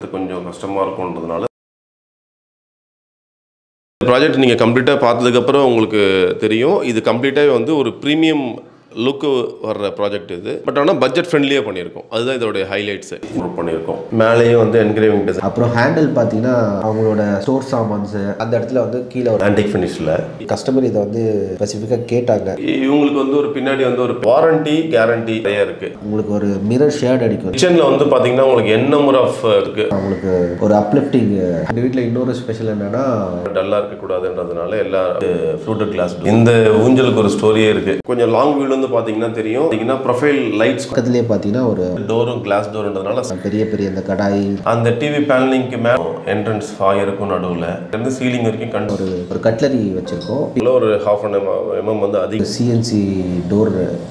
கொஞ்சம் கஷ்டமாக இருக்கும்ன்றதுனால ப்ராஜெக்ட் நீங்கள் கம்ப்ளீட்டாக பார்த்ததுக்கப்புறம் உங்களுக்கு தெரியும் இது கம்ப்ளீட்டாக வந்து ஒரு ப்ரீமியம் லுக்கு வர்ற ப்ராஜெக்ட் இது பட் ஆனால் பட்ஜெட் ஃப்ரெண்ட்லியாக பண்ணியிருக்கோம் அதுதான் இதோடைய ஹைலைட்ஸு பண்ணியிருக்கோம் மேலேயும் வந்து என்கிரேவிங் டிசைன் அப்புறம் ஹேண்டில் பார்த்தீங்கன்னா அவங்களோட ஸ்டோர் சாமான்ஸு அந்த இடத்துல வந்து கீழே ஒரு ஆன்டிக் ஃபினிஷில் கஸ்டமர் இதை வந்து ஸ்பெசிஃபிக்காக கேட்டாங்க இவங்களுக்கு வந்து ஒரு பின்னாடி வந்து ஒரு வாரண்டி கேரண்டி நிறைய இருக்குது உங்களுக்கு ஒரு மிரர் ஷேட் அடிக்கும் கிச்சனில் வந்து பார்த்தீங்கன்னா உங்களுக்கு என் நம்பர் ஆஃப் இருக்குது அவங்களுக்கு ஒரு அப்லிஃப்டிங் இந்த வீட்டில் இன்னொரு ஸ்பெஷல் என்னன்னா டல்லாக இருக்கக்கூடாதுன்றதுனால எல்லா ஃப்ளூட்டட் கிளாஸ் இந்த ஊஞ்சலுக்கு ஒரு ஸ்டோரியே இருக்குது கொஞ்சம் லாங் வியூல வந்து பார்த்தீங்கன்னா தெரியும் பார்த்தீங்கன்னா ப்ரொஃபைல் லைட்ஸ் பக்கத்துலேயே பார்த்தீங்கன்னா ஒரு டோரும் கிளாஸ் டோர்ன்றதுனால பெரிய பெரிய இந்த கடாய் அந்த டிவி பேனலிங்க்கு மேலே என்ட்ரன்ஸ் ஃபாய் இருக்கும் நடுவில் இருந்து சீலிங் வரைக்கும் கண்டு ஒரு ஒரு கட்லரி வச்சுருக்கோம் ஒரு ஹாஃப் அன் எம்எம் வந்து அதிகம் சிஎன்சி டோர்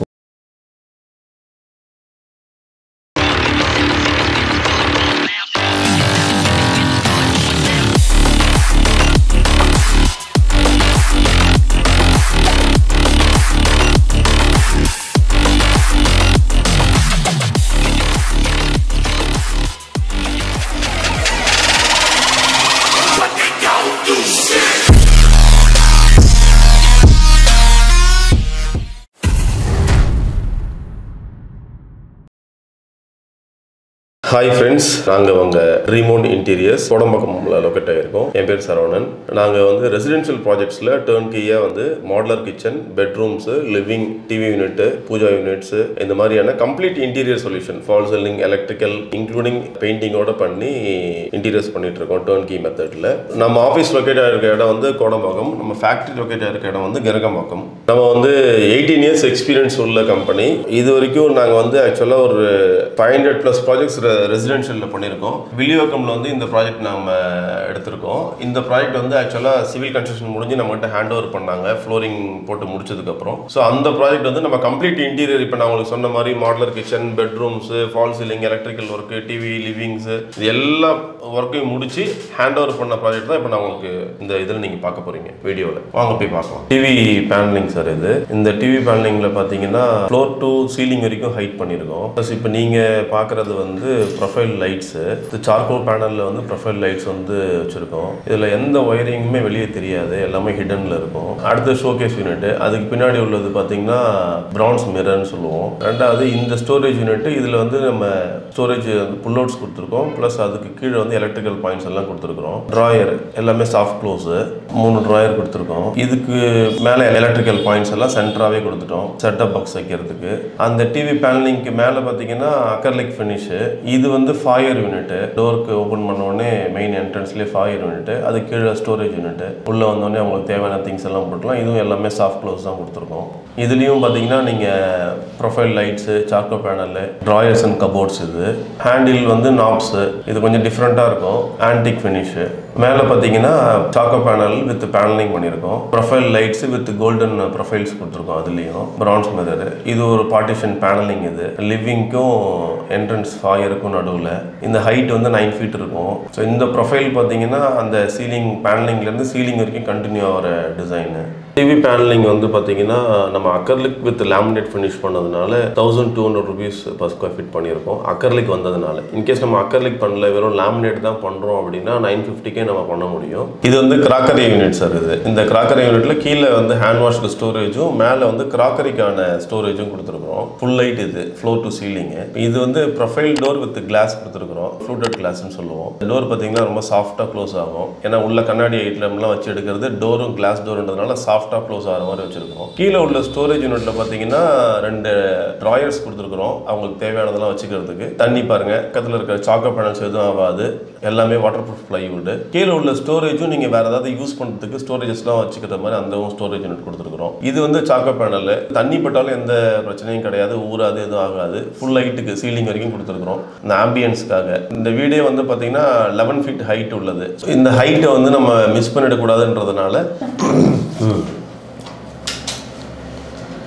ஹாய் ஃப்ரெண்ட்ஸ் நாங்கள் உங்கள் ரிமோட் இன்டீரியர்ஸ் கோடம்பாக்கம்ல லொக்கேட் ஆகிருக்கோம் என் பேர் சரவணன் நாங்கள் வந்து ரெசிடென்ஷியல் ப்ராஜெக்ட்ஸில் டேர்ன் கீயாக வந்து modular kitchen bedrooms living TV unit pooja units இந்த மாதிரியான complete interior solution fall ceiling electrical including பெயிண்டிங்கோட பண்ணி இன்டீரியர்ஸ் பண்ணிட்டு இருக்கோம் டேர்ன் கீ மெத்தடில் நம்ம ஆஃபீஸ் லொக்கேட் ஆகிருக்க இடம் வந்து கோடம்பாக்கம் நம்ம ஃபேக்ட்ரி லொக்கேட் ஆகிருக்க இடம் வந்து கெரகம்பாக்கம் நம்ம வந்து எயிட்டீன் இயர்ஸ் எக்ஸ்பீரியன்ஸ் உள்ள கம்பெனி இது வரைக்கும் நாங்கள் வந்து ஆக்சுவலாக ஒரு ஃபைவ் ஹண்ட்ரட் ப்ளஸ் ப்ராஜெக்ட்ஸ் ரெசிடென்ஷியலில் பண்ணியிருக்கோம் வில்லிவாக்கம்ல வந்து இந்த ப்ராஜெக்ட் நம்ம எடுத்திருக்கோம் இந்த ப்ராஜெக்ட் வந்து ஆக்சுவலாக சிவில் கன்ஸ்ட்ரக்ஷன் முடிஞ்சு நம்மகிட்ட ஹேண்ட் ஓவர் பண்ணாங்க ஃப்ளோரிங் போட்டு முடிச்சதுக்கப்புறம் ஸோ அந்த ப்ராஜெக்ட் வந்து நம்ம கம்ப்ளீட் இன்டீரியர் இப்போ நான் உங்களுக்கு சொன்ன மாதிரி modular kitchen bedrooms fall ceiling electrical work TV livings இது எல்லா ஒர்க்கையும் முடிச்சு ஹேண்ட் ஓவர் பண்ண ப்ராஜெக்ட் தான் இப்போ நான் உங்களுக்கு இந்த இதில் நீங்கள் பார்க்க போகிறீங்க வீடியோவில் வாங்க போய் பார்க்கலாம் டிவி பேனலிங் சார் இது இந்த டிவி பேனலிங்கில் பார்த்தீங்கன்னா ஃப்ளோர் டு சீலிங் வரைக்கும் ஹைட் பண்ணியிருக்கோம் ப்ளஸ் இப்போ நீங்கள் பார்க்குறது வந்து ப்ரொஃபைல் லைட்ஸு இது சார்கோல் பேனலில் வந்து ப்ரொஃபைல் லைட்ஸ் வந்து வச்சுருக்கோம் இதில் எந்த ஒயரிங்குமே வெளியே தெரியாது எல்லாமே ஹிடனில் இருக்கும் அடுத்து ஷோகேஸ் யூனிட் அதுக்கு பின்னாடி உள்ளது பார்த்தீங்கன்னா ப்ரௌன்ஸ் மிரர்னு சொல்லுவோம் ரெண்டாவது இந்த ஸ்டோரேஜ் யூனிட் இதில் வந்து நம்ம ஸ்டோரேஜ் புல் அவுட்ஸ் கொடுத்துருக்கோம் ப்ளஸ் அதுக்கு கீழே வந்து எலக்ட்ரிக்கல் பாயிண்ட்ஸ் எல்லாம் கொடுத்துருக்குறோம் ட்ராயர் எல்லாமே சாஃப்ட் க்ளோஸு மூணு ட்ராயர் கொடுத்துருக்கோம் இதுக்கு மேலே எலக்ட்ரிக்கல் பாயிண்ட்ஸ் எல்லாம் சென்டராகவே கொடுத்துட்டோம் செட்டப் பாக்ஸ் வைக்கிறதுக்கு அந்த டிவி பேனலிங்க்கு மேலே பார்த்தீங்கன்னா அக்கர்லிக் ஃபினிஷு இது வந்து ஃபாயர் யூனிட்டு டோருக்கு ஓப்பன் பண்ண உடனே மெயின் என்ட்ரன்ஸ்லேயே ஃபாயர் யூனிட்டு அது கீழே ஸ்டோரேஜ் யூனிட்டு உள்ளே வந்தோடனே அவங்களுக்கு தேவையான திங்ஸ் எல்லாம் போட்டுலாம் இதுவும் எல்லாமே சாஃப்ட் க்ளோஸ் தான் கொடுத்துருக்கோம் இதுலேயும் பார்த்தீங்கன்னா நீங்கள் profile lights charcoal panel drawers and cupboards இது ஹேண்டில் வந்து நாப்ஸு இது கொஞ்சம் டிஃப்ரெண்ட்டாக இருக்கும் ஆன்டிக் ஃபினிஷு மேலே பார்த்தீங்கன்னா சாக்கோ பேனல் வித் பேனலிங் பண்ணியிருக்கோம் profile lights with golden profiles கொடுத்துருக்கோம் அதுலேயும் ப்ரான்ஸ் மெதர் இது ஒரு பார்ட்டிஷன் பேனலிங் இது லிவிங்க்கும் என்ட்ரன்ஸ் ஃபாயருக்கும் நடுவில் இந்த ஹைட் வந்து நைன் ஃபீட் இருக்கும் ஸோ இந்த ப்ரொஃபைல் பார்த்தீங்கன்னா அந்த சீலிங் பேனலிங்லேருந்து சீலிங் வரைக்கும் கண்டினியூ ஆகிற டிசைனு டிவி பேனலிங் வந்து பார்த்தீங்கன்னா நம்ம அக்கர்லிக் வித் லேமினேட் ஃபினிஷ் பண்ணதுனால thousand two hundred rupees per square feet பண்ணியிருக்கோம் அக்கர்லிக் வந்ததுனால இன்கேஸ் நம்ம அக்கர்லிக் பண்ணல வெறும் லேமினேட் தான் பண்ணுறோம் அப்படின்னா நைன் ஃபிஃப்டிக்கே நம்ம பண்ண முடியும் இது வந்து கிராக்கரி யூனிட் சார் இது இந்த கிராக்கரி யூனிட்ல கீழே வந்து ஹேண்ட் வாஷ்க்கு ஸ்டோரேஜும் மேலே வந்து கிராக்கரிக்கான ஸ்டோரேஜும் கொடுத்துருக்குறோம் ஃபுல் லைட் இது ஃப்ளோர் டு சீலிங்கு இது வந்து ப்ரொஃபைல் டோர் வித் கிளாஸ் கொடுத்துருக்குறோம் ஃப்ளூட்டட் கிளாஸ்னு சொல்லுவோம் டோர் பார்த்தீங்கன்னா ரொம்ப சாஃப்டாக க்ளோஸ் ஆகும் ஏன்னா உள்ள கண்ணாடி ஐட்டம்லாம் வச்சு எடுக்கிறது டோரும் கிளாஸ் டோர்ன்றதுனால சாஃப்டாக க்ளோஸ் ஆகிற மாதிரி வச்சிருக்கோம் கீழே உள்ள ஸ்டோரேஜ் யூனிட்ல பார்த்தீங்கன்னா ரெண்டு ட்ராயர்ஸ் கொடுத்துருக்குறோம் அவங்களுக்கு தேவையானதெல்லாம் வச்சுக்கிறதுக்கு தண்ணி பாருங்க பக்கத்தில் இருக்கிற சாக்கோ பேனல்ஸ் எதுவும் ஆகாது எல்லாமே வாட்டர் ப்ரூஃப் ப்ளைவுட் கீழே உள்ள ஸ்டோரேஜும் நீங்கள் வேற ஏதாவது யூஸ் பண்ணுறதுக்கு ஸ்டோரேஜஸ்லாம் வச்சுக்கிற மாதிரி அந்த ஸ்டோரேஜ் யூனிட் கொடுத்துருக்குறோம் இது வந்து சாக்கோ பேனல் தண்ணி பட்டாலும் எந்த பிரச்சனையும் கிடையாது ஊறாது எதுவும் ஆகாது ஃபுல் ஹைட்டுக்கு சீலிங் வரைக்கும் கொடுத்துருக்குறோம் இந்த ஆம்பியன்ஸ்க்காக இந்த வீடே வந்து பார்த்தீங்கன்னா லெவன் ஃபீட் ஹைட் உள்ளது இந்த ஹைட்டை வந்து நம்ம மிஸ் பண்ணிடக்கூடாதுன்றதுனால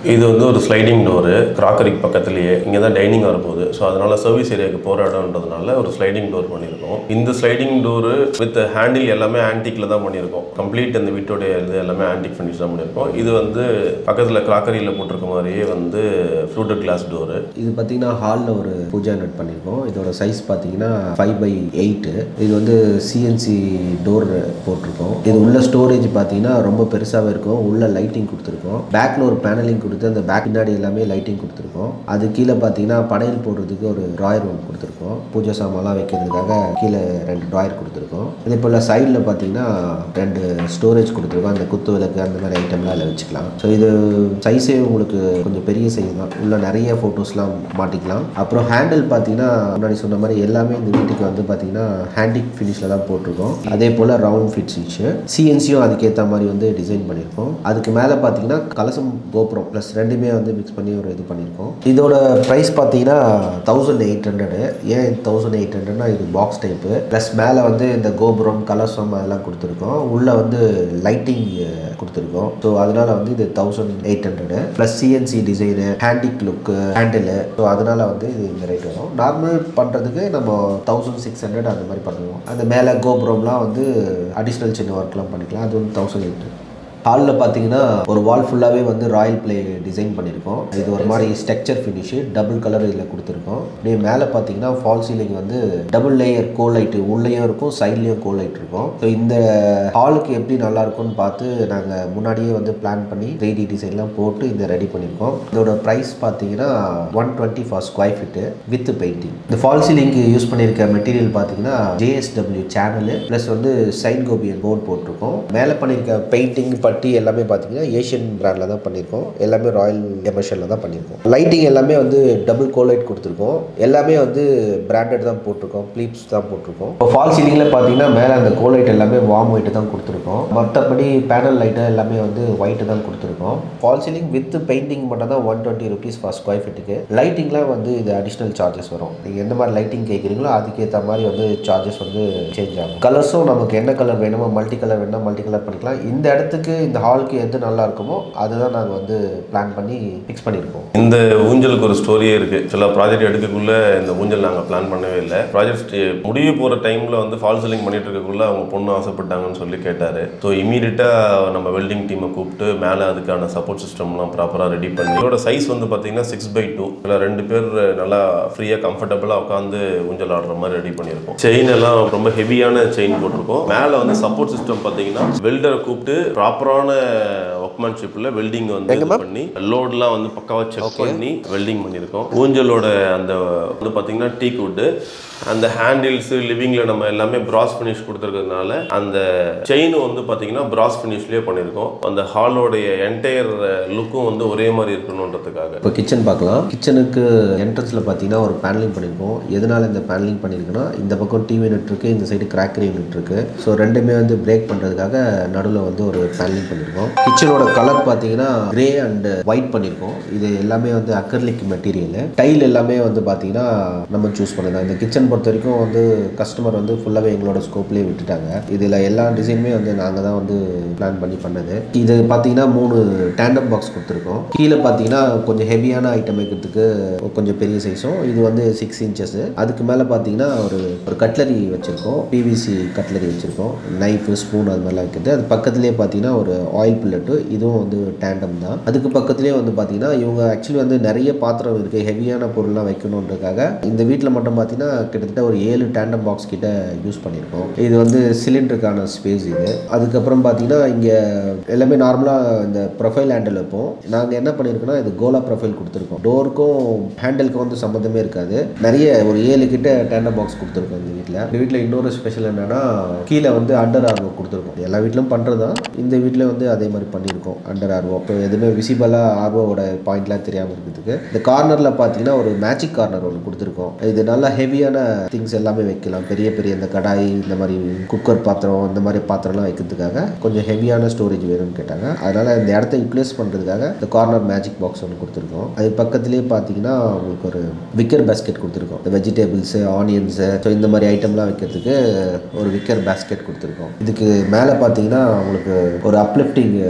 இது வந்து ஒரு ஸ்லைடிங் டோரு கிராக்கரிக்கு பக்கத்துலேயே இங்கே தான் டைனிங் வரப்போகுது ஸோ அதனால சர்வீஸ் ஏரியாவுக்கு போகிற இடம்ன்றதுனால ஒரு ஸ்லைடிங் டோர் பண்ணியிருக்கோம் இந்த ஸ்லைடிங் டோரு வித் ஹேண்டில் எல்லாமே ஆன்டிக்கில் தான் பண்ணியிருக்கோம் கம்ப்ளீட் இந்த வீட்டோடைய இது எல்லாமே ஆன்டிக் ஃபினிஷ் தான் பண்ணியிருக்கோம் இது வந்து பக்கத்தில் கிராக்கரியில் போட்டிருக்க மாதிரியே வந்து ஃப்ளூட்டட் கிளாஸ் டோரு இது பார்த்தீங்கன்னா ஹாலில் ஒரு பூஜா நட் பண்ணியிருக்கோம் இதோட சைஸ் பார்த்தீங்கன்னா ஃபைவ் பை எயிட்டு இது வந்து சிஎன்சி டோர் போட்டிருக்கோம் இது உள்ள ஸ்டோரேஜ் பார்த்தீங்கன்னா ரொம்ப பெருசாகவே இருக்கும் உள்ள லைட்டிங் கொடுத்துருக்கோம் பேக்கில் ஒரு பேனலிங் கொடுத்து அந்த பேக் பின்னாடி எல்லாமே லைட்டிங் கொடுத்துருக்கோம் அது கீழே பார்த்தீங்கன்னா படையல் போடுறதுக்கு ஒரு ட்ராயர் ஒன்று கொடுத்துருக்கோம் பூஜை சாமான்லாம் வைக்கிறதுக்காக கீழே ரெண்டு ட்ராயர் கொடுத்துருக்கோம் இதே போல் சைடில் பார்த்தீங்கன்னா ரெண்டு ஸ்டோரேஜ் கொடுத்துருக்கோம் அந்த குத்து விளக்கு அந்த மாதிரி ஐட்டம்லாம் அதில் வச்சுக்கலாம் ஸோ இது சைஸே உங்களுக்கு கொஞ்சம் பெரிய சைஸ் தான் உள்ள நிறைய ஃபோட்டோஸ்லாம் மாட்டிக்கலாம் அப்புறம் ஹேண்டில் பார்த்தீங்கன்னா முன்னாடி சொன்ன மாதிரி எல்லாமே இந்த வீட்டுக்கு வந்து பார்த்தீங்கன்னா ஹேண்டிக் ஃபினிஷில் தான் போட்டிருக்கோம் அதே போல் ரவுண்ட் ஃபிட் ஸ்விட்ச் சிஎன்சியும் அதுக்கேற்ற மாதிரி வந்து டிசைன் பண்ணியிருக்கோம் அதுக்கு மேலே பார்த்தீங்கன்னா கலசம் கோபுரம் ப்ளஸ் ரெண்டுமே வந்து மிக்ஸ் பண்ணி ஒரு இது பண்ணியிருக்கோம் இதோட ப்ரைஸ் பார்த்தீங்கன்னா தௌசண்ட் எயிட் ஹண்ட்ரடு ஏன் தௌசண்ட் எயிட் ஹண்ட்ரட்னா இது பாக்ஸ் டைப்பு ப்ளஸ் மேலே வந்து இந்த கோபுரம் கலசம் அதெல்லாம் கொடுத்துருக்கோம் உள்ளே வந்து லைட்டிங் கொடுத்துருக்கோம் ஸோ அதனால வந்து இது thousand eight hundred plus CNC design antique look handle so அதனால வந்து இது இந்த ரேட் வரும் நார்மல் பண்ணுறதுக்கு நம்ம தௌசண்ட் சிக்ஸ் ஹண்ட்ரட் அந்த மாதிரி பண்ணுவோம் அந்த மேலே கோபுரம்லாம் வந்து அடிஷ்னல் சின்ன ஒர்க்லாம் பண்ணிக்கலாம் அது வந்து தௌசண்ட் எயிட் ஹாலில் பார்த்தீங்கன்னா ஒரு வால் ஃபுல்லாகவே வந்து ராயல் ப்ளே டிசைன் பண்ணியிருக்கோம் இது ஒரு மாதிரி ஸ்ட்ரக்சர் ஃபினிஷு டபுள் கலர் இதில் கொடுத்துருக்கோம் அப்படியே மேலே பார்த்தீங்கன்னா ஃபால் சீலிங் வந்து டபுள் லேயர் கோ லைட்டு உள்ளேயும் இருக்கும் சைட்லேயும் கோ லைட் இருக்கும் ஸோ இந்த ஹாலுக்கு எப்படி நல்லா இருக்கும்னு பார்த்து நாங்கள் முன்னாடியே வந்து பிளான் பண்ணி த்ரீ டி டிசைன்லாம் போட்டு இந்த ரெடி பண்ணியிருக்கோம் இதோட ப்ரைஸ் பார்த்தீங்கன்னா one twenty for square feet with painting இந்த ஃபால் சீலிங்க்கு யூஸ் பண்ணியிருக்க மெட்டீரியல் பார்த்தீங்கன்னா ஜேஎஸ்டபிள்யூ சேனலு ப்ளஸ் வந்து சைட் கோபியன் போர்ட் போட்டிருக்கோம் மேலே பண்ணியிருக்க பெயிண்டிங் பட்டி எல்லாமே பார்த்தீங்கன்னா ஏஷியன் பிராண்டில் தான் பண்ணியிருக்கோம் எல்லாமே ராயல் எமர்ஷனில் தான் பண்ணியிருக்கோம் லைட்டிங் எல்லாமே வந்து டபுள் கோலைட் கொடுத்துருக்கோம் எல்லாமே வந்து பிராண்டட் தான் போட்டிருக்கோம் ப்ளீப்ஸ் தான் போட்டிருக்கோம் இப்போ ஃபால் சீலிங்கில் பார்த்தீங்கன்னா மேலே அந்த கோலைட் எல்லாமே வார்ம் ஒயிட் தான் கொடுத்துருக்கோம் மற்றபடி பேனல் லைட்டு எல்லாமே வந்து ஒயிட் தான் கொடுத்துருக்கோம் ஃபால் சீலிங் வித் பெயிண்டிங் மட்டும் தான் one twenty rupees for square ஃபீட்டுக்கு லைட்டிங்லாம் வந்து இது அடிஷ்னல் சார்ஜஸ் வரும் நீங்கள் எந்த மாதிரி லைட்டிங் கேட்குறீங்களோ அதுக்கேற்ற மாதிரி வந்து சார்ஜஸ் வந்து சேஞ்ச் ஆகும் கலர்ஸும் நமக்கு என்ன கலர் வேணுமோ மல்டி கலர் வேணுமோ மல்டி கலர் பண்ணிக்கலாம் இந்த இடத்துக்கு இந்த ஹாலுக்கு எது நல்லா இருக்குமோ அதுதான் நாங்கள் வந்து பிளான் பண்ணி ஃபிக்ஸ் பண்ணியிருக்கோம் இந்த ஊஞ்சலுக்கு ஒரு ஸ்டோரியே இருக்கு சில ப்ராஜெக்ட் எடுக்கக்குள்ள இந்த ஊஞ்சல் நாங்கள் பிளான் பண்ணவே இல்லை ப்ராஜெக்ட் முடிய போகிற டைமில் வந்து ஃபால் செல்லிங் பண்ணிட்டு இருக்கக்குள்ள அவங்க பொண்ணு ஆசைப்பட்டாங்கன்னு சொல்லி கேட்டார் ஸோ இமீடியட்டாக நம்ம வெல்டிங் டீமை கூப்பிட்டு மேலே அதுக்கான சப்போர்ட் சிஸ்டம்லாம் ப்ராப்பராக ரெடி பண்ணி இதோட சைஸ் வந்து பார்த்தீங்கன்னா சிக்ஸ் பை டூ இதில் ரெண்டு பேர் நல்லா ஃப்ரீயாக கம்ஃபர்டபுளாக உட்காந்து ஊஞ்சல் ஆடுற மாதிரி ரெடி பண்ணியிருக்கோம் செயின் எல்லாம் ரொம்ப ஹெவியான செயின் போட்டிருக்கோம் மேலே வந்து சப்போர்ட் சிஸ்டம் பார்த்தீங்கன்னா வெல்டரை கூப்பிட்டு ப்ராப்பரான ஒர்க்மேன்ஷிப்பில் வெல்டிங் வந்து இது பண்ணி லோட்லாம் வந்து பக்காவாக செக் பண்ணி வெல்டிங் பண்ணியிருக்கோம் ஊஞ்சலோட அந்த வந்து பார்த்தீங்கன்னா டீக் வுட்டு அந்த ஹேண்டில்ஸு லிவிங்கில் நம்ம எல்லாமே பிராஸ் ஃபினிஷ் கொடுத்துருக்கிறதுனால அந்த செயின் வந்து பார்த்தீங்கன்னா பிராஸ் ஃபினிஷ்லேயே பண்ணியிருக்கோம் அந்த ஹாலோடைய என்டையர் லுக்கும் வந்து ஒரே மாதிரி இருக்கணுன்றதுக்காக இப்போ கிச்சன் பார்க்கலாம் கிச்சனுக்கு என்ட்ரன்ஸில் பார்த்தீங்கன்னா ஒரு பேனலிங் பண்ணியிருக்கோம் எதனால் இந்த பேனலிங் பண்ணியிருக்குன்னா இந்த பக்கம் டிவி யூனிட் இருக்குது இந்த சைடு கிராக்கரி யூனிட் இருக்குது ஸோ ரெண்டுமே வந்து பிரேக் பண்ணுறதுக்காக நடுவில் வந்து ஒரு பேனலிங் பண்ணியிருக்கோம் கிச்சனோட கலர் பார்த்தீங்கன்னா கிரே அண்ட் ஒயிட் பண்ணியிருக்கோம் இது எல்லாமே வந்து அக்கர்லிக் மெட்டீரியல் டைல் எல்லாமே வந்து பார்த்தீங்கன்னா நம்ம சூஸ் பண்ணலாம் இந்த கிச்சன் பொறுத்த வரைக்கும் வந்து கஸ்டமர் வந்து ஃபுல்லாகவே எங்களோட ஸ்கோப்லேயே விட்டுட்டாங்க இதில் எல்லா டிசைனுமே வந்து நாங்கள் தான் வந்து பிளான் பண்ணி பண்ணது இது பார்த்தீங்கன்னா மூணு டேண்டம் பாக்ஸ் கொடுத்துருக்கோம் கீழே பார்த்தீங்கன்னா கொஞ்சம் ஹெவியான ஐட்டம் வைக்கிறதுக்கு கொஞ்சம் பெரிய சைஸும் இது வந்து சிக்ஸ் இன்ச்சஸ் அதுக்கு மேலே பார்த்தீங்கன்னா ஒரு ஒரு கட்லரி வச்சுருக்கோம் பிவிசி கட்லரி வச்சுருக்கோம் நைஃபு ஸ்பூன் அது மாதிரிலாம் வைக்கிறது அது பக்கத்துலேயே பார்த்தீங்கன்னா ஒரு ஆயில் பில்லட்டு இதுவும் வந்து டேண்டம் தான் அதுக்கு பக்கத்துலேயே வந்து பார்த்தீங்கன்னா இவங்க ஆக்சுவலி வந்து நிறைய பாத்திரம் இருக்குது ஹெவியான பொருள்லாம் வைக்கணுன்றதுக்காக இந்த வீட்டில் மட்டும் பார்த்தீங்கன்னா கிட்டத்தட்ட ஒரு ஏழு டேண்டம் பாக்ஸ் கிட்ட யூஸ் பண்ணியிருக்கோம் இது வந்து சிலிண்டருக்கான ஸ்பேஸ் இது அதுக்கப்புறம் பார்த்தீங்கன்னா இங்கே எல்லாமே நார்மலாக இந்த ப்ரொஃபைல் ஹேண்டில் வைப்போம் நாங்கள் என்ன பண்ணியிருக்கோம்னா இது கோலா ப்ரொஃபைல் கொடுத்துருக்கோம் டோருக்கும் ஹேண்டிலுக்கும் வந்து சம்மந்தமே இருக்காது நிறைய ஒரு ஏழு கிட்ட டேண்டம் பாக்ஸ் கொடுத்துருக்கோம் இந்த வீட்டில் இந்த வீட்டில் இன்னொரு ஸ்பெஷல் என்னன்னா கீழே வந்து அண்டர் ஆர்வோ கொடுத்துருக்கோம் எல்லா வீட்டிலும் பண்ணுறது தான் இந்த வீட்டில் வந்து அதே மாதிரி பண்ணியிருக்கோம் அண்டர் ஆர்வோ இப்போ எதுவுமே விசிபிளாக ஆர்வோட பாயிண்ட்லாம் தெரியாமல் இருக்கிறதுக்கு இந்த கார்னரில் பார்த்தீங்கன்னா ஒரு மேஜிக் கார்னர் ஒன்று கொடுத்துருக்கோம் இது நல்லா ஹெவியான திங்ஸ் எல்லாமே வைக்கலாம் பெரிய பெரிய இந்த கடாய் இந்த மாதிரி குக்கர் பாத்திரம் இந்த மாதிரி பாத்திரம்லாம் வைக்கிறதுக்காக கொஞ்சம் ஹெவியான ஸ்டோரேஜ் வேணும்னு கேட்டாங்க அதனால் இந்த இடத்த யூட்டிலைஸ் பண்ணுறதுக்காக இந்த கார்னர் மேஜிக் பாக்ஸ் ஒன்று கொடுத்துருக்கோம் அது பக்கத்துலேயே பார்த்தீங்கன்னா உங்களுக்கு ஒரு விக்கர் பேஸ்கெட் கொடுத்துருக்கோம் இந்த வெஜிடபிள்ஸு ஆனியன்ஸு ஸோ இந்த மாதிரி ஐட்டம்லாம் வைக்கிறதுக்கு ஒரு விக்கர் பேஸ்கெட் கொடுத்துருக்கோம் இதுக்கு மேலே பார்த்தீங்கன்னா உங்களுக்கு ஒரு அப்லிஃப்டிங் ஹைட்ரா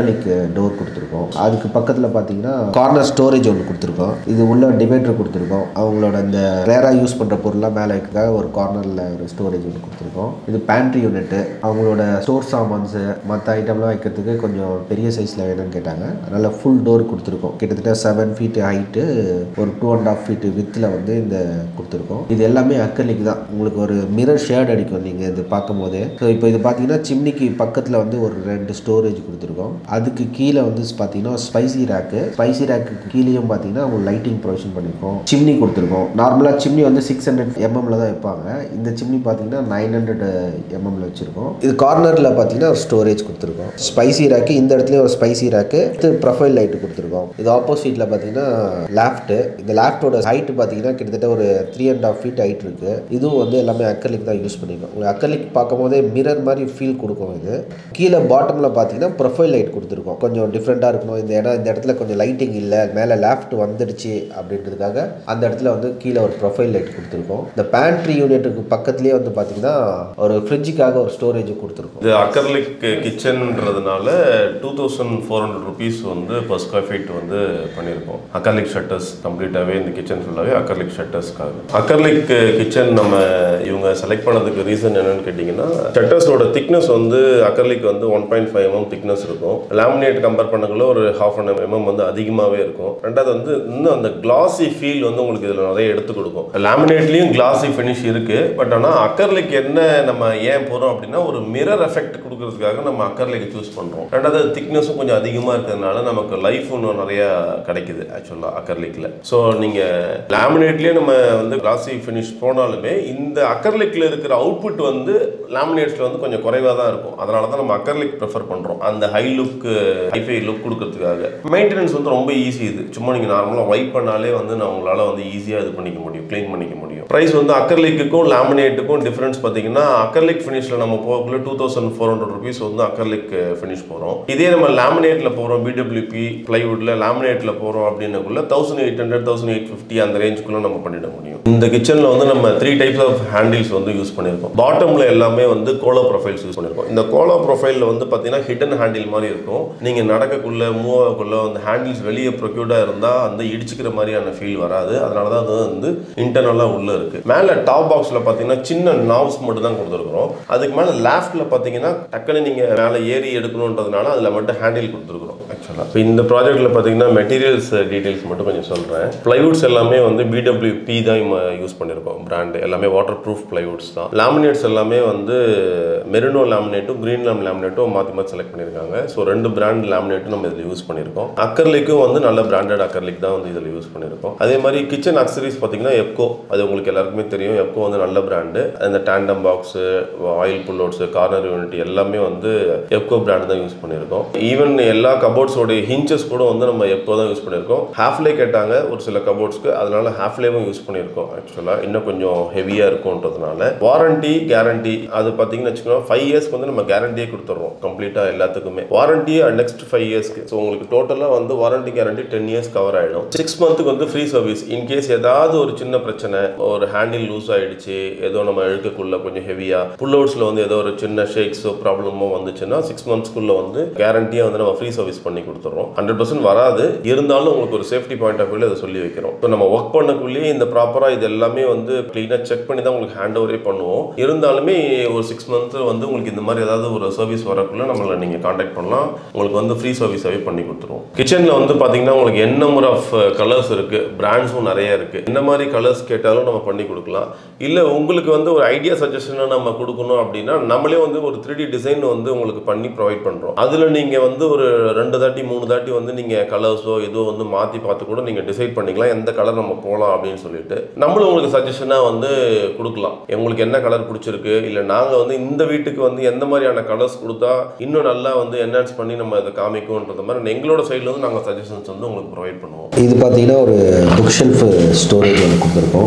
அக்ரலிக் டோர் கொடுத்துருக்கோம் அதுக்கு பக்கத்தில் பார்த்தீங்கன்னா கார்னர் ஸ்டோரேஜ் ஒன்று கொடுத்துருக்கோம் இது உள்ள டிவைடர் கொடுத்துருக்கோம் அவங்களோட இந்த ரேராக யூஸ் பண்ணுற பொருள்லாம் மேலே வைக்கிறதுக்காக ஒரு கார்னரில் ஒரு ஸ்டோரேஜ் ஒன்று கொடுத்துருக்கோம் இது பேண்ட்ரி யூனிட்டு அவங்களோட ஸ்டோர் சாமான்ஸு மற்ற ஐட்டம்லாம் வைக்கிறதுக்கு கொஞ்சம் பெரிய சைஸில் வேணும்னு கேட்டாங்க அதனால் ஃபுல் டோர் கொடுத்துருக்கோம் கிட்டத்தட்ட செவன் ஃபீட் ஹைட்டு ஒரு டூ அண்ட் ஆஃப் ஃபீட் வித்தில் வந்து இந்த கொடுத்துருக்கோம் இது எல்லாமே அக்கர்லிக் தான் உங்களுக்கு ஒரு மிரர் ஷேட் அடிக்கும் நீங்கள் இது பார்க்கும் போதே ஸோ இப்போ இது பார்த்தீங்கன்னா சிம்னிக்கு பக்கத்தில் வந்து ஒரு ரெண்டு ஸ்டோரேஜ் கொடுத்துருக்கோம் அதுக்கு கீழே வந்து பார்த்தீங்கன்னா ஸ்பைசி ரேக்கு ஸ்பைசி ரேக்கு கீழேயும் பார்த்தீங்கன்னா அவங்க லைட்டிங் ப்ரொவிஷன் பண்ணியிருக்கோம் சிம்னி கொடுத்துருக்கோம் நார்மலாக சிம்னி வந்து சிக்ஸ் ஹண்ட்ரட் எம்எம்ல தான் வைப்பாங்க இந்த சிம்னி பார்த்தீங்கன்னா நைன் ஹண்ட்ரட் எம்எம்ல வச்சுருக்கோம் இது கார்னரில் பார்த்தீங்கன்னா ஒரு ஸ்டோரேஜ் கொடுத்துருக்கோம் ஸ்பைசி ரேக்கு இந்த இடத்துலயும் ஒரு ஸ்பைசி ரேக்கு ப்ரொஃபைல் லைட் கொடுத்துருக்கோம் இது ஆப்போசிட்டில் பார்த்தீங்கன்னா லேஃப்ட் இந்த லேஃப்டோட ஹைட் பார்த்தீங்கன்னா கிட்டத்தட்ட ஒரு three and half feet height இருக்கு இதுவும் வந்து எல்லாமே அக்கர்லிக் தான் யூஸ் பண்ணிருக்கோம் உங்களுக்கு அக்கர்லிக் பார்க்கும் போதே மிரர் மாதிரி ஃபீல் கொடுக்கும் இது கீழே பாட்டமில் பார்த்தீங்கன்னா ப்ரொஃபைல் லைட் கொடுத்துருக்கோம் கொஞ்சம் டிஃப்ரெண்ட்டாக இருக்கணும் இந்த இடம் இந்த இடத்துல கொஞ்சம் லைட்டிங் இல்லை மேலே லேஃப்ட் வந்துடுச்சு அப்படின்றதுக்காக அந்த இடத்துல வந்து கீழே ஒரு ப்ரொஃபைல் லைட் கொடுத்துருக்கோம் இந்த பேண்ட்ரி யூனிட்டுக்கு பக்கத்துலேயே வந்து பார்த்தீங்கன்னா ஒரு ஃப்ரிட்ஜுக்காக ஒரு ஸ்டோரேஜ் கொடுத்துருக்கோம் இது அக்கர்லிக் கிச்சன்ன்றதுனால two thousand four hundred rupees வந்து பர் ஸ்கொயர் ஃபீட் வந்து பண்ணியிருக்கோம் அக்கர்லிக் ஷட்டர்ஸ் கம்ப்ளீட்டாகவே இந்த கிச்சன் ஃபுல்லாகவே அக்கர்லிக் ஷட்டர்ஸ்க்காக அக்கர்லிக் கிச்சன் நம்ம இவங்க செலக்ட் பண்ணதுக்கு ரீசன் என்னன்னு கேட்டிங்கன்னா ஷட்டர்ஸோட திக்னஸ் வந்து அக்கர்லிக் வந்து one point five MM thickness இருக்கும் லேமினேட் கம்பேர் பண்ணக்குள்ள ஒரு ஹாஃப் அன் எம்எம் வந்து அதிகமாகவே இருக்கும் ரெண்டாவது வந்து இன்னும் அந்த கிளாசி ஃபீல் வந்து உங்களுக்கு இதில் நிறைய எடுத்து கொடுக்கும் லேமினேட்லேயும் கிளாசி ஃபினிஷ் இருக்கு பட் ஆனால் அக்கர்லிக் என்ன நம்ம ஏன் போகிறோம் அப்படின்னா ஒரு மிரர் எஃபெக்ட் கொடுக்கறதுக்காக நம்ம அக்கர்லிக் சூஸ் பண்ணுறோம் ரெண்டாவது திக்னஸும் கொஞ்சம் அதிகமாக இருக்கிறதுனால நமக்கு லைஃப் இன்னும் நிறைய கிடைக்குது ஆக்சுவலாக அக்கர்லிக்கில் ஸோ நீங்கள் லேமினேட்லேயே நம்ம வந்து கிளாசி ஃபினிஷ் போனாலுமே இந்த அக்கர்லிக்கில் இருக்கிற அவுட்புட் வந்து லேமினேட்ஸில் வந்து கொஞ்சம் குறைவாக தான் இருக்கும் அதனால தான் நம்ம அக்கர்லிக் ப்ரிஃபர் பண்ணுறோம் அந்த ஹை லுக் ஹைஃபை லுக் கொடுக்கறதுக்காக மெயின்டெனன்ஸ் வந்து ரொம்ப ஈஸி இது சும்மா நீங்கள் நார்மலாக வைப் பண்ணாலே வந்து நான் உங்களால் வந்து ஈஸியாக இது பண்ணிக்க முடியும் க்ளீன் பண்ணிக்க முடியும் ப்ரைஸ் வந்து அக்கர்லிக்குக்கும் லேமினேட்டுக்கும் டிஃப்ரென்ஸ் பார்த்தீங்கன்னா அக்கர்லிக் ஃபினிஷில் நம்ம போகக்குள்ள two thousand four hundred rupees வந்து அக்கர்லிக் ஃபினிஷ் போகிறோம் இதே நம்ம லேமினேட்டில் போகிறோம் பிடபிள்யூபி ப்ளைவுட்டில் லேமினேட்டில் போகிறோம் அப்படின்னக்குள்ள thousand eight hundred thousand eight fifty அந்த ரேஞ்சுக்குள்ளே நம்ம பண்ணிட முடியும் இந்த கிச்சனில் வந்து நம்ம த்ரீ டைப்ஸ் ஆஃப் ஹேண்டில்ஸ் வந்து யூஸ் பண்ணியிருக்கோம் பாட்டமில் எல்லாமே வந்து கோலோ ப்ரொஃபைல்ஸ் யூஸ் பண்ணியிருக்கோம் இந்த கோலோ ப்ரொஃபைலில் வந்து பார்த்தீங்கன்னா ஹிடன் ஹேண்டில் மாதிரி இருக்கும் நீங்கள் நடக்கக்குள்ள மூவ் ஆகக்குள்ள அந்த ஹேண்டில்ஸ் வெளியே ப்ரொக்யூர்டாக இருந்தால் அந்த இடிச்சுக்கிற மாதிரியான ஃபீல் வராது அதனால தான் அது வந்து இன்டர்னலாக உள்ளே இருக்குது மேலே டாப் பாக்ஸில் பார்த்தீங்கன்னா சின்ன நாவ்ஸ் மட்டும் தான் கொடுத்துருக்குறோம் அதுக்கு மேலே லேஃப்டில் பார்த்தீங்கன்னா டக்குன்னு நீங்கள் மேலே ஏறி எடுக்கணுன்றதுனால அதில் மட்டும் ஹேண்டில் கொடுத்துருக்குறோம் ஆக்சுவலாக இப்போ இந்த ப்ராஜெக்ட்டில் பார்த்தீங்கன்னா மெட்டீரியல்ஸ் டீட்டெயில்ஸ் மட்டும் கொஞ்சம் சொல்கிறேன் ப்ளைவுட்ஸ் எல்லாமே வந்து பிடபிள்யூபி தான் யூஸ் பண்ணியிருக்கோம் பிராண்டு எல்லாமே வாட்டர் ப்ரூஃப் ப்ளைவுட்ஸ் தான் லேமினேட்ஸ் எல்லாமே வந்து மெரினோ லேமினேட்டும் க்ரீன் லேம் லேமினேட்டும் மாற்றி மாற்றி செலக்ட் பண்ணியிருக்காங்க ஸோ ரெண்டு பிராண்ட் லேமினேட்டும் நம்ம இதில் யூஸ் பண்ணியிருக்கோம் அக்கர்லிக்கும் வந்து நல்ல பிராண்டட் அக்கர்லிக் தான் வந்து இதில் யூஸ் பண்ணியிருக்கோம் அதே மாதிரி கிச்சன் அக்சரிஸ் பார்த்தீங்கன்னா எப்கோ அது உங்களுக்கு எல்லாருக்குமே தெரியும் எப்கோ வந்து நல்ல பிராண்டு அந்த டேண்டம் பாக்ஸு ஆயில் புல்லோட்ஸு கார்னர் யூனிட் எல்லாமே வந்து எப்கோ பிராண்ட் தான் யூஸ் பண்ணியிருக்கோம் ஈவன் எல்லா கபோர்ட்ஸோட ஹிஞ்சஸ் கூட வந்து நம்ம எப்கோ தான் யூஸ் பண்ணியிருக்கோம் ஹாஃப்லே கேட்டாங்க ஒரு சில கபோர்ட்ஸ்க்கு அதனால ஹாஃப்லேவும் யூஸ் பண்ணியிருக்கோம் ஆக்சுவலாக இன்னும் கொஞ்சம் ஹெவியாக இருக்கும்ன்றதுனால வாரண்டி கேரண்டி அது பார்த்தீங்கன்னு வச்சுக்கோங்க ஃபைவ் இயர்ஸ்க்கு வந்து நம்ம கேரண்டியே கொடுத்துட்றோம் கம்ப்ளீட்டாக எல்லாத்துக்குமே வாரண்டி நெக்ஸ்ட் ஃபைவ் இயர்ஸ்க்கு ஸோ உங்களுக்கு டோட்டலாக வந்து warranty guarantee ten years cover ஆகிடும் சிக்ஸ் மந்த்துக்கு வந்து ஃப்ரீ சர்வீஸ் இன்கேஸ் ஏதாவது ஒரு சின்ன பிரச்சனை ஒரு ஹேண்டில் லூஸ் ஆயிடுச்சு ஏதோ நம்ம இழுக்கக்குள்ள கொஞ்சம் ஹெவியாக புல் அவுட்ஸில் வந்து ஏதோ ஒரு சின்ன ஷேக்ஸோ ப்ராப்ளமோ வந்துச்சுன்னா சிக்ஸ் மந்த்ஸ்க்குள்ள வந்து கேரண்டியாக வந்து நம்ம ஃப்ரீ சர்வீஸ் பண்ணி கொடுத்துட்றோம் ஹண்ட்ரட் பர்சன்ட் வராது இருந்தாலும் உங்களுக்கு ஒரு சேஃப்டி பாயிண்ட் ஆஃப் வியூவில் அதை சொல்லி வைக்கிறோம் இப்போ நம்ம ஒர்க் பண்ணக்குள்ளேயே இந்த ப்ராப்பராக இது எல்லாமே வந்து க்ளீனாக செக் பண்ணி தான் உங்களுக்கு ஹேண்ட் ஓவரே பண்ணுவோம் இருந்தாலுமே ஒரு சிக்ஸ் மந்த் வந்து உங்களுக்கு இந்த மாதிரி ஏதாவது ஒரு சர்வீஸ் வரக்குள்ள நம்மளை நீங்கள் காண்டாக்ட் பண்ணலாம் உங்களுக்கு வந்து ஃப்ரீ சர்வீஸாகவே பண்ணி கொடுத்துருவோம் கிச்சனில் வந்து பார்த்தீங்கன்னா உங்களுக்கு என்ன நம்பர் ஆஃப் கலர்ஸ் இருக்குது பிராண்ட்ஸும் நிறைய இருக்குது என்ன மாதிரி கலர்ஸ் கேட்டாலும் நம்ம பண்ணி கொடுக்கலாம் இல்லை உங்களுக்கு வந்து ஒரு ஐடியா சஜஷனை நம்ம கொடுக்கணும் அப்படின்னா நம்மளே வந்து ஒரு த்ரீ டி டிசைன் வந்து உங்களுக்கு பண்ணி ப்ரொவைட் பண்ணுறோம் அதில் நீங்கள் வந்து ஒரு ரெண்டு தாட்டி மூணு தாட்டி வந்து நீங்கள் கலர்ஸோ ஏதோ வந்து மாற்றி பார்த்து கூட நீங்கள் டிசைட் பண்ணிக்கலாம் எந்த கலர் நம்ம போகலாம் அப்படின்னு சொல்லிட்டு நம்மளும் உங்களுக்கு சஜஷனாக வந்து கொடுக்கலாம் உங்களுக்கு என்ன கலர் பிடிச்சிருக்கு இல்லை நாங்கள் வந்து இந்த வீட்டுக்கு வந்து எந்த மாதிரியான கலர்ஸ் கொடுத்தா இன்னும் நல்லா வந்து என்ஹான்ஸ் பண்ணி நம்ம அதை காமிக்கும்ன்றது மாதிரி எங்களோட சைடில் வந்து நாங்கள் சஜஷன்ஸ் வந்து உங்களுக்கு ப்ரொவைட் பண்ணுவோம் இது பார்த்தீங்கன்னா ஒரு புக் ஷெல்ஃப் ஸ்டோரேஜ் ஒன்று கொடுத்துருக்கோம் கீழே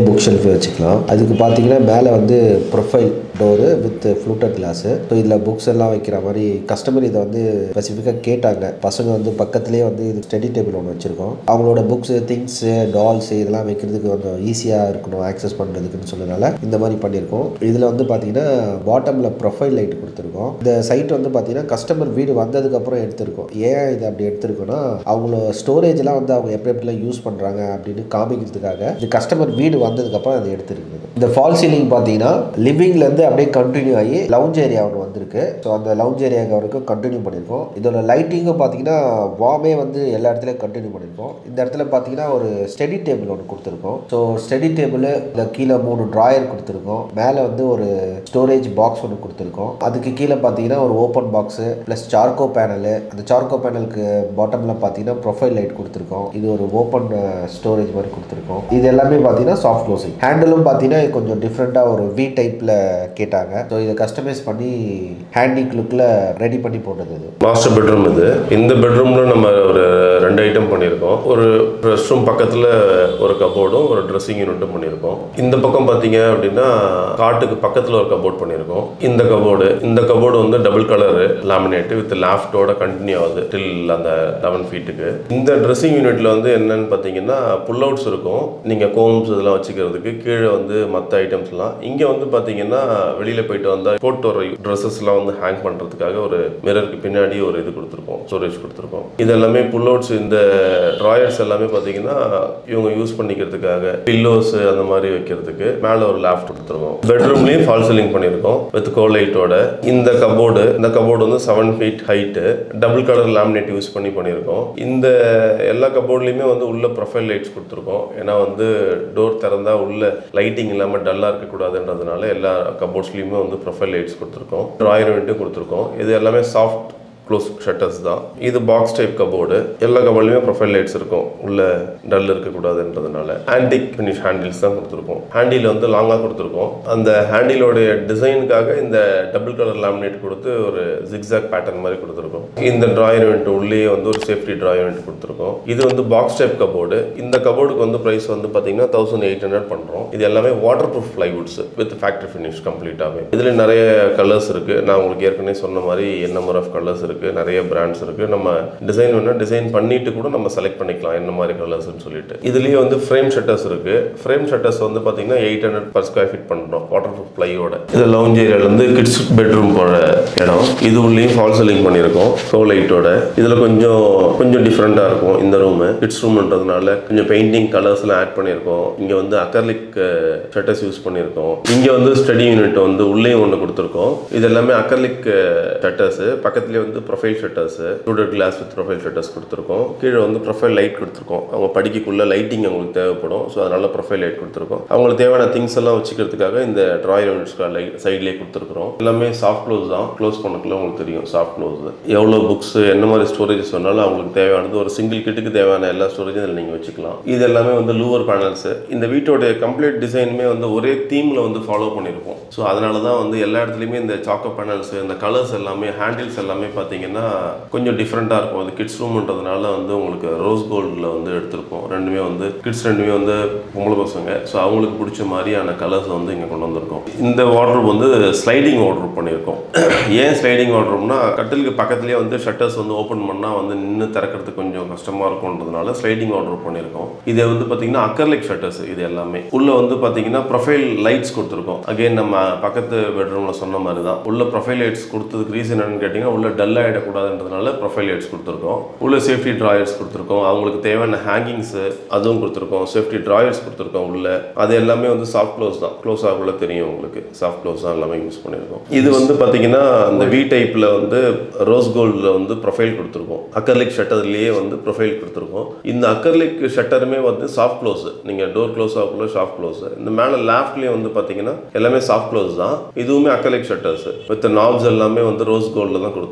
புக் ஷெல்ஃப் வச்சுக்கலாம் அதுக்கு பார்த்தீங்கன்னா மேலே வந்து profile door with fluted glass so இதில் புக்ஸ் எல்லாம் வைக்கிற மாதிரி கஸ்டமர் இதை வந்து ஸ்பெசிஃபிக்காக கேட்டாங்க பசங்க வந்து பக்கத்துலேயே வந்து இது ஸ்டடி டேபிள் ஒன்று வச்சுருக்கோம் அவங்களோட புக்ஸு திங்ஸு டால்ஸு இதெல்லாம் வைக்கிறதுக்கு கொஞ்சம் ஈஸியாக இருக்கணும் ஆக்சஸ் பண்ணுறதுக்குன்னு சொன்னதால இந்த மாதிரி பண்ணியிருக்கோம் இதில் வந்து பார்த்தீங்கன்னா பாட்டமில் ப்ரொஃபைல் லைட் கொடுத்துருக்கோம் இந்த சைட் வந்து பார்த்தீங்கன்னா கஸ்டமர் வீடு வந்ததுக்கப்புறம் எடுத்திருக்கோம் ஏன் இது அப்படி எடுத்திருக்கோன்னா அவங்கள ஸ்டோரேஜ்லாம் வந்து அவங்க எப்படி எப்படிலாம் யூஸ் பண்ணுறாங்க அப்படின்னு காமிக்கிறதுக்காக இது கஸ்டமர் வீடு வந்ததுக்கப்புறம் அதை எடுத்துருக்குது இந்த ஃபால் சீலிங் பார்த்தீங்கன்னா லிவிங்லேருந்து அப்படியே கண்டினியூ ஆகி லவுஞ்ச் ஏரியா ஒன்று வந்திருக்கு ஸோ அந்த லவுஞ்ச் ஏரியா வரைக்கும் கண்டினியூ பண்ணியிருக்கோம் இதோட லைட்டிங்கும் பார்த்தீங்கன்னா வாமே வந்து எல்லா இடத்துலையும் கண்டினியூ பண்ணியிருக்கோம் இந்த இடத்துல பார்த்தீங்கன்னா ஒரு ஸ்டடி டேபிள் ஒன்று கொடுத்துருக்கோம் ஸோ ஸ்டடி டேபிள் இந்த கீழே மூணு ட்ராயர் கொடுத்துருக்கோம் மேலே வந்து ஒரு ஸ்டோரேஜ் பாக்ஸ் ஒன்று கொடுத்துருக்கோம் அதுக்கு கீழே பார்த்தீங்கன்னா ஒரு open box plus charcoal panel அந்த சார்கோ பேனலுக்கு பாட்டமில் பார்த்தீங்கன்னா ப்ரொஃபைல் லைட் கொடுத்துருக்கோம் இது ஒரு ஓப்பன் ஸ்டோரேஜ் மாதிரி கொடுத்துருக்கோம் இது எல்லாமே பார்த்தீங்கன்னா சாஃப்ட் க்ளோசிங் ஹேண்டிலும் பார்த்தீங்கன்னா கொஞ்சம் டிஃப்ரெண்ட்டாக ஒரு வி டைப்பில் கேட்டாங்க ஸோ இதை கஸ்டமைஸ் பண்ணி ஹேண்டிக் லுக்கில் ரெடி பண்ணி போட்டது இது மாஸ்டர் பெட்ரூம் இது இந்த பெட்ரூம்ல நம்ம ஒரு ரெண்டு ஐட்டம் பண்ணியிருக்கோம் ஒரு ரெஸ்ட் ரூம் பக்கத்தில் ஒரு கபோர்டும் ஒரு ட்ரெஸ்ஸிங் யூனிட்டும் பண்ணியிருக்கோம் இந்த பக்கம் பார்த்தீங்க அப்படின்னா காட்டுக்கு பக்கத்தில் ஒரு கபோர்ட் பண்ணியிருக்கோம் இந்த கபோர்டு இந்த கபோர்டு வந்து டபுள் கலர் லேமினேட் வித் லாஃப்டோட கண்டினியூ ஆகுது டில் அந்த லெவன் ஃபீட்டுக்கு இந்த ட்ரெஸ்ஸிங் யூனிட்ல வந்து என்னன்னு பார்த்தீங்கன்னா புல் அவுட்ஸ் இருக்கும் நீங்கள் கோம்ஸ் இதெல்லாம் வச்சுக்கிறதுக்கு கீழே வந்து மற்ற ஐட்டம்ஸ்லாம் இங்கே வந்து பார்த்தீங்கன்னா வெளியில் போயிட்டு வந்தால் போட்டு வர ட்ரெஸ்ஸஸ்லாம் வந்து ஹேங் பண்ணுறதுக்காக ஒரு மிரருக்கு பின்னாடி ஒரு இது கொடுத்துருக்கோம் ஸ்டோரேஜ் கொடுத்துருக்கோம் இது எல்லாமே புல் அவுட்ஸ் இந்த ட்ராயர்ஸ் எல்லாமே பார்த்தீங்கன்னா இவங்க யூஸ் பண்ணிக்கிறதுக்காக பில்லோஸ் அந்த மாதிரி வைக்கிறதுக்கு மேலே ஒரு லேஃப்ட் கொடுத்துருக்கோம் பெட்ரூம்லேயும் ஃபால் சீலிங் பண்ணியிருக்கோம் வித் கோலைட்டோட இந்த கபோர்டு இந்த கபோர்டு வந்து seven feet height double colour laminate use பண்ணி பண்ணியிருக்கோம் இந்த எல்லா கபோர்ட்லேயுமே வந்து உள்ள ப்ரொஃபைல் லைட்ஸ் கொடுத்துருக்கோம் ஏன்னா வந்து டோர் திறந்தா உள்ள லைட்டிங் இல்லாமல் டல்லாக இருக்கக்கூடாதுன்றதுனால எல்லா கபோர்ட்ஸ்லேயுமே வந்து ப்ரொஃபைல் லைட்ஸ் கொடுத்துருக்கோம் ட்ராயர் விட்டு கொடுத்துருக்கோம் இது எல்லாமே சாஃப்ட் க்ளோஸ் ஷட்டர்ஸ் தான் இது பாக்ஸ் டைப் கபோர்டு எல்லா கபோர்ட்லையுமே ப்ரொஃபைல் லைட்ஸ் இருக்கும் உள்ள டல் இருக்கக்கூடாதுன்றதுனால ஆன்டிக் ஃபினிஷ் ஹேண்டில்ஸ் தான் கொடுத்துருக்கோம் ஹேண்டில் வந்து லாங்காக கொடுத்துருக்கோம் அந்த ஹேண்டிலோடைய டிசைனுக்காக இந்த டபுள் கலர் லேமினேட் கொடுத்து ஒரு ஜிக்ஸாக் பேட்டர்ன் மாதிரி கொடுத்துருக்கோம் இந்த ட்ராயர் யூனிட் உள்ளேயே வந்து ஒரு சேஃப்டி ட்ராயர் யூனிட் கொடுத்துருக்கோம் இது வந்து பாக்ஸ் டைப் கபோர்டு இந்த கபோர்டுக்கு வந்து ப்ரைஸ் வந்து பார்த்தீங்கன்னா தௌசண்ட் எயிட் ஹண்ட்ரட் பண்ணுறோம் இது எல்லாமே water proof plywoods with factory finish கம்ப்ளீட்டாகவே இதில் நிறைய கலர்ஸ் இருக்குது நான் உங்களுக்கு ஏற்கனவே சொன்ன மாதிரி என்ன நம்பர் ஆஃப் கலர்ஸ் இருக்குது நிறைய பிராண்ட்ஸ் இருக்குது நம்ம டிசைன் வேணால் டிசைன் பண்ணிட்டு கூட நம்ம செலக்ட் பண்ணிக்கலாம் என்ன மாதிரி கலர்ஸ்னு சொல்லிட்டு இதுலேயே வந்து ஃப்ரேம் ஷட்டர்ஸ் இருக்குது ஃப்ரேம் ஷட்டர்ஸ் வந்து பார்த்தீங்கன்னா eight hundred per square feet பண்ணுறோம் வாட்டர் ப்ரூஃப் ப்ளையோட இது லவுஞ்ச் ஏரியாலேருந்து கிட்ஸ் பெட்ரூம் போகிற இடம் இது உள்ளேயும் ஃபால் சீலிங் பண்ணியிருக்கோம் ஃபோ லைட்டோட இதில் கொஞ்சம் கொஞ்சம் டிஃப்ரெண்ட்டாக இருக்கும் இந்த ரூமு கிட்ஸ் ரூம்ன்றதுனால கொஞ்சம் பெயிண்டிங் கலர்ஸ்லாம் ஆட் பண்ணியிருக்கோம் இங்கே வந்து அக்கர்லிக் ஷட்டர்ஸ் யூஸ் பண்ணியிருக்கோம் இங்கே வந்து ஸ்டடி யூனிட் வந்து உள்ளேயும் ஒன்று கொடுத்துருக்கோம் இது எல்லாமே அக்கர்லிக் ஷட்டர்ஸு பக்கத்துலேயே வந்து ப்ரொஃபைல் ஷட்டர்ஸ் ஸ்டூடெண்ட் கிளாஸ் வித் ப்ரொஃபைல் ஷட்டர்ஸ் கொடுத்துருக்கோம் கீழே வந்து ப்ரொஃபைல் லைட் கொடுத்துருக்கோம் அவங்க படிக்கக்குள்ள லைட்டிங் அவங்களுக்கு தேவைப்படும் ஸோ அதனால ப்ரொஃபைல் லைட் கொடுத்துருக்கோம் அவங்களுக்கு தேவையான திங்ஸ் எல்லாம் வச்சுக்கிறதுக்காக இந்த ட்ராயர் யூனிட்ஸ் லைட் சைட்லேயே கொடுத்துருக்குறோம் எல்லாமே சாஃப்ட் க்ளோஸ் தான் க்ளோஸ் பண்ணக்குள்ள உங்களுக்கு தெரியும் சாஃப்ட் க்ளோஸ் எவ்வளோ புக்ஸ் என்ன மாதிரி ஸ்டோரேஜ் சொன்னாலும் அவங்களுக்கு தேவையானது ஒரு சிங்கிள் கிட்டுக்கு தேவையான எல்லா ஸ்டோரேஜும் இதில் நீங்கள் வச்சுக்கலாம் இது எல்லாமே வந்து லூவர் பேனல்ஸ் இந்த வீட்டோடைய கம்ப்ளீட் டிசைனுமே வந்து ஒரே தீமில் வந்து ஃபாலோ பண்ணியிருப்போம் ஸோ அதனால தான் வந்து எல்லா இடத்துலையுமே இந்த சாக்கோ பேனல்ஸ் இந்த கலர்ஸ் எல்லாமே ஹேண்டில்ஸ் எல்லாமே பார்த்தீங்கன்னா கொஞ்சம் டிஃப்ரெண்ட்டாக இருக்கும் அது கிட்ஸ் ரூம்ன்றதுனால வந்து உங்களுக்கு ரோஸ் கோல்டில் வந்து எடுத்திருப்போம் ரெண்டுமே வந்து கிட்ஸ் ரெண்டுமே வந்து பொம்பளை பசங்க ஸோ அவங்களுக்கு பிடிச்ச மாதிரியான கலர்ஸ் வந்து இங்கே கொண்டு வந்திருக்கோம் இந்த வார்ட்ரூப் வந்து ஸ்லைடிங் வார்ட்ரூப் பண்ணியிருக்கோம் ஏன் ஸ்லைடிங் வார்ட்ரூப்னா கட்டிலுக்கு பக்கத்துலேயே வந்து ஷட்டர்ஸ் வந்து ஓப்பன் பண்ணால் வந்து நின்று திறக்கிறதுக்கு கொஞ்சம் கஷ்டமாக இருக்கும்ன்றதுனால ஸ்லைடிங் வார்ட்ரூப் பண்ணியிருக்கோம் இது வந்து பார்த்தீங்கன்னா அக்கர்லிக் ஷட்டர்ஸ் இது எல்லாமே உள்ள வந்து பார்த்தீங்கன்னா ப்ரொஃபைல் லைட்ஸ் கொடுத்துருக்கோம் அகைன் நம்ம பக்கத்து பெட்ரூமில் சொன்ன மாதிரி தான் உள்ள ப்ரொஃபைல் லைட்ஸ் கொடுத்ததுக்கு ரீசன் என்னன்னு கேட்டிங்கன்னா உள்ள டல் ஆகிடக்கூடாதுன்றதுனால ப்ரொஃபைல் லைட்ஸ் கொடுத்துருக்கோம் உள்ள சேஃப்டி ட்ராயர்ஸ் கொடுத்துருக்கோம் அவங்களுக்கு தேவையான ஹேங்கிங்ஸு அதுவும் கொடுத்துருக்கோம் சேஃப்டி ட்ராயர்ஸ் கொடுத்துருக்கோம் உள்ள அது எல்லாமே வந்து சாஃப்ட் க்ளோஸ் தான் க்ளோஸ் ஆகக்குள்ள தெரியும் உங்களுக்கு சாஃப்ட் க்ளோஸ் தான் எல்லாமே யூஸ் பண்ணியிருக்கோம் இது வந்து பார்த்தீங்கன்னா அந்த வி டைப்பில் வந்து ரோஸ் கோல்டில் வந்து ப்ரொஃபைல் கொடுத்துருக்கோம் அக்கர்லிக் ஷட்டர்லேயே வந்து ப்ரொஃபைல் கொடுத்துருக்கோம் இந்த அக்கர்லிக் ஷட்டருமே வந்து சாஃப்ட் க்ளோஸ் நீங்கள் டோர் க்ளோஸ் ஆகக்குள்ள சாஃப்ட் க்ளோஸ் இந்த மேலே லேஃப்ட்லேயும் வந்து பார்த்தீங்கன்னா எல்லாமே சாஃப்ட் க்ளோஸ் தான் இதுவுமே அக்கர்லிக் ஷட்டர்ஸ் வித் நாப்ஸ் எல்லாமே வந்து ரோஸ் கோல்டில் தான் கொடுத்துருக்கோம்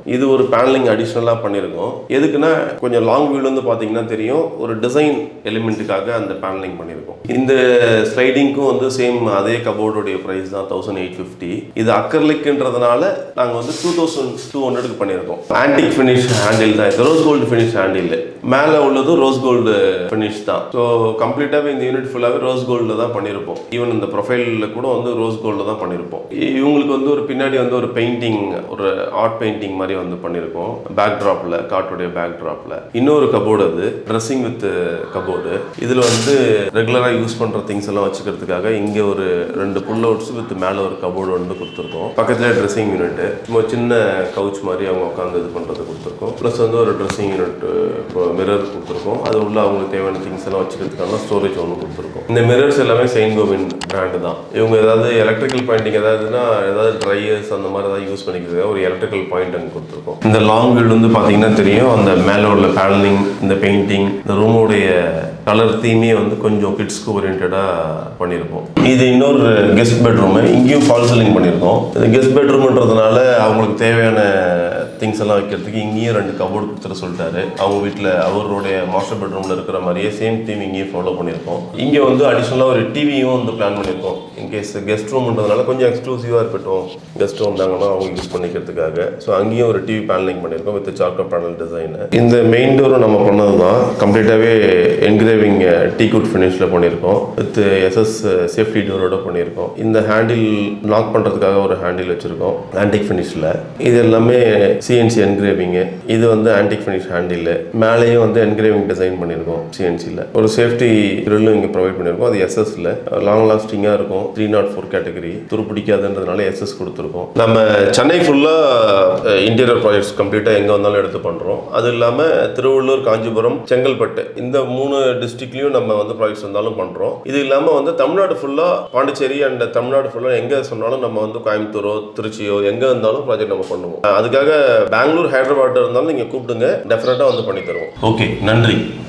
இது ஒரு பேனலிங் அடிஷ்னலாக பண்ணியிருக்கோம் எதுக்குன்னா கொஞ்சம் லாங் வியூல வந்து பார்த்தீங்கன்னா தெரியும் ஒரு டிசைன் எலிமெண்ட்டுக்காக அந்த பேனலிங் பண்ணியிருக்கோம் இந்த ஸ்லைடிங்க்கும் வந்து சேம் அதே கபோர்டுடைய ப்ரைஸ் தான் தௌசண்ட் எயிட் ஃபிஃப்டி இது அக்கர்லிக்ன்றதுனால நாங்கள் வந்து டூ தௌசண்ட் டூ ஹண்ட்ரடுக்கு பண்ணியிருக்கோம் ஆன்டிக் ஃபினிஷ் ஹேண்டில் தான் இது ரோஸ் கோல்டு ஃபினிஷ் ஹேண்டில் மேலே உள்ளதும் ரோஸ் கோல்டு ஃபினிஷ் தான் ஸோ கம்ப்ளீட்டாகவே இந்த யூனிட் ஃபுல்லாகவே ரோஸ் கோல்டில் தான் பண்ணியிருப்போம் ஈவன் இந்த ப்ரொஃபைலில் கூட வந்து ரோஸ் கோல்டில் தான் பண்ணியிருப்போம் இ- இவங்களுக்கு வந்து ஒரு பின்னாடி வந்து ஒரு பெயிண்டிங் ஒரு ஆர்ட் பெயிண்டிங் மாதிரி வந்து பண்ணியிருக்கோம் பேக் ட்ராப்பில் காட்டுடைய பேக் ட்ராப்பில் இன்னொரு கபோர்டு அது ட்ரெஸ்ஸிங் வித் கபோர்டு இதில் வந்து ரெகுலராக யூஸ் பண்ணுற திங்ஸ் எல்லாம் வச்சுக்கிறதுக்காக இங்கே ஒரு ரெண்டு புல் அவுட்ஸ் வித் மேலே ஒரு கபோர்டு வந்து கொடுத்துருக்கோம் பக்கத்தில் ட்ரெஸ்ஸிங் யூனிட் சும்மா சின்ன கவுச் மாதிரி அவங்க உட்காந்து இது பண்ணுறது கொடுத்துருக்கோம் ப்ளஸ் வந்து ஒரு ட்ரெஸ்ஸிங் யூனிட் மிரர் கொடுத்துருக்கோம் அது உள்ள அவங்களுக்கு தேவையான திங்ஸ் எல்லாம் வச்சுக்கிறதுக்கான ஸ்டோரேஜ் ஒன்று கொடுத்துருக்கோம் இந்த மிரர்ஸ் எல்லாமே செயின் கோவின் பிராண்டு தான் இவங்க ஏதாவது எலக்ட்ரிக்கல் பாயிண்டிங் ஏதாவதுன்னா ஏதாவது ட்ரையர்ஸ் அந்த மாதிரி ஏதாவது யூஸ் பண்ணிக்கிறது ஒரு எலக்ட்ரிக்கல் பாயிண்ட் அங்கே கொடுத்துருக்கோம் இந்த லாங் வீல் வந்து பார்த்தீங்கன்னா தெரியும் அந்த மேலே உள்ள பேனலிங் இந்த பெயிண்டிங் இந்த ரூமுடைய கலர் தீமே வந்து கொஞ்சம் கிட்ஸ்க்கு ஓரியன்டாக பண்ணியிருக்கோம் இது இன்னொரு கெஸ்ட் பெட்ரூமு இங்கேயும் ஃபால் சீலிங் பண்ணியிருக்கோம் இது கெஸ்ட் பெட்ரூம்ன்றதுனால அவங்களுக்கு தேவையான திங்ஸ் எல்லாம் வைக்கிறதுக்கு இங்கேயும் ரெண்டு கபோர்டு கொடுத்துட சொல்லிட்டாரு அவங்க வீட்டில் அவருடைய மாஸ்டர் பெட்ரூமில் இருக்கிற மாதிரியே சேம் தீம் இங்கேயும் ஃபாலோ பண்ணியிருக்கோம் இங்கே வந்து அடிஷ்னலாக ஒரு டிவியும் வந்து பிளான் பண்ணியிருக்கோம் இன்கேஸ் கெஸ்ட் ரூம்ன்றதுனால கொஞ்சம் எக்ஸ்க்ளூசிவாக இருக்கட்டும் கெஸ்ட் வந்தாங்கன்னா அவங்க யூஸ் பண்ணிக்கிறதுக்காக ஸோ அங்கேயும் ஒரு டிவி பேனலிங் பண்ணியிருக்கோம் வித் சார்கோ பேனல் டிசைன் இந்த மெயின் டோரும் நம்ம பண்ணது தான் கம்ப்ளீட்டாகவே என்கிரேவிங் டீகுட் ஃபினிஷில் பண்ணியிருக்கோம் வித் எஸ்எஸ் சேஃப்டி டோரோட பண்ணியிருக்கோம் இந்த ஹேண்டில் லாக் பண்ணுறதுக்காக ஒரு ஹேண்டில் வச்சுருக்கோம் ஆன்டிக் ஃபினிஷில் இது எல்லாமே சிஎன்சி என்கிரேவிங்கு இது வந்து ஆன்டிக் ஃபினிஷ் ஹேண்டில் மேலேயும் வந்து என்கிரேவிங் டிசைன் பண்ணியிருக்கோம் சிஎன்சியில் ஒரு சேஃப்டி க்ரில்லும் இங்கே ப்ரொவைட் பண்ணியிருக்கோம் அது எஸ்எஸ்ல லாங் லாஸ்டிங்காக இருக்கும் த்ரீ நாட் ஃபோர் கேட்டகரி துரு பிடிக்காதுன்றதுனால எஸ்எஸ் கொடுத்துருக்கோம் நம்ம சென்னை ஃபுல்லாக இன்டீரியர் ப்ராஜெக்ட்ஸ் கம்ப்ளீட்டாக எங்கே வந்தாலும் எடுத்து பண்ணுறோம் அது இல்லாமல் திருவள்ளூர் காஞ்சிபுரம் செங்கல்பட்டு இந்த மூணு டிஸ்ட்ரிக்ட்லையும் நம்ம வந்து ப்ராஜெக்ட்ஸ் வந்தாலும் பண்ணுறோம் இது இல்லாமல் வந்து தமிழ்நாடு ஃபுல்லாக பாண்டிச்சேரி அண்ட் தமிழ்நாடு ஃபுல்லாக எங்கே சொன்னாலும் நம்ம வந்து கோயம்புத்தூரோ திருச்சியோ எங்கே இருந்தாலும் ப்ராஜெக்ட் நம்ம பண்ணுவோம் அதுக்காக பெங்களூர் ஹைதராபாத் இருந்தாலும் நீங்கள் கூப்பிடுங்க டெஃபினட்டாக வந்து பண்ணி தருவோம் ஓகே நன்றி